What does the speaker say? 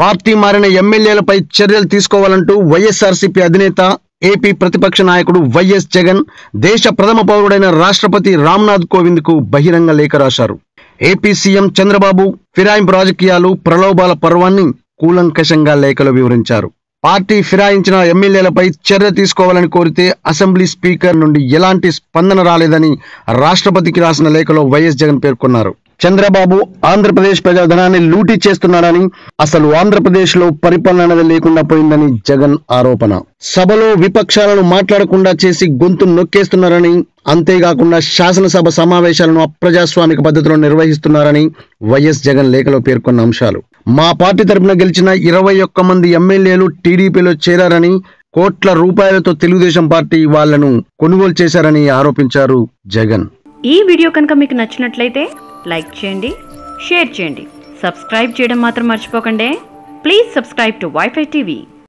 party మారిన ఎమ్మెల్యేలపై చర్యలు తీసుకోవాలంటూ వైఎస్ఆర్సీపీ అధినేత ఏపీ ప్రతిపక్ష నాయకుడు వైఎస్ జగన్ దేశ ప్రథమ పౌరుడైన రాష్ట్రపతి రామ్నాథ్ కోవింద్ కు బహిరంగ లేఖ రాశారు ఏపీ సీఎం చంద్రబాబు ఫిరాయింపు రాజకీయాలు ప్రలోభాల పర్వాన్ని కూలంకషంగా లేఖలో వివరించారు పార్టీ ఫిరాయించిన ఎమ్మెల్యేలపై చర్య తీసుకోవాలని కోరితే అసెంబ్లీ స్పీకర్ నుండి ఎలాంటి స్పందన రాలేదని రాష్ట్రపతికి రాసిన లేఖలో వైఎస్ జగన్ పేర్కొన్నారు చంద్రబాబు ఆంధ్రప్రదేశ్ ప్రజాధనాన్ని లూటీ చేస్తున్నారని అసలు ఆంధ్రప్రదేశ్ లో పరిపాలన అనేది లేకుండా పోయిందని జగన్ ఆరోపణ సభలో విపక్షాలను మాట్లాడకుండా చేసి గొంతు నొక్కేస్తున్నారని అంతేకాకుండా శాసనసభ సమావేశాలను అప్రజాస్వామిక పద్ధతిలో నిర్వహిస్తున్నారని వైఎస్ జగన్ లేఖలో పేర్కొన్న అంశాలు మా పార్టీ తరపున గెలిచిన ఇరవై ఒక్క మంది ఎమ్మెల్యేలు టీడీపీలో చేరారని కోట్ల రూపాయలతో తెలుగుదేశం పార్టీ వాళ్లను కొనుగోలు చేశారని ఆరోపించారు జగన్ ఈ వీడియో కనుక మీకు నచ్చినట్లయితే లైక్ చేయండి షేర్ చేయండి సబ్స్క్రైబ్ చేయడం మాత్రం మర్చిపోకండి please subscribe to WiFi TV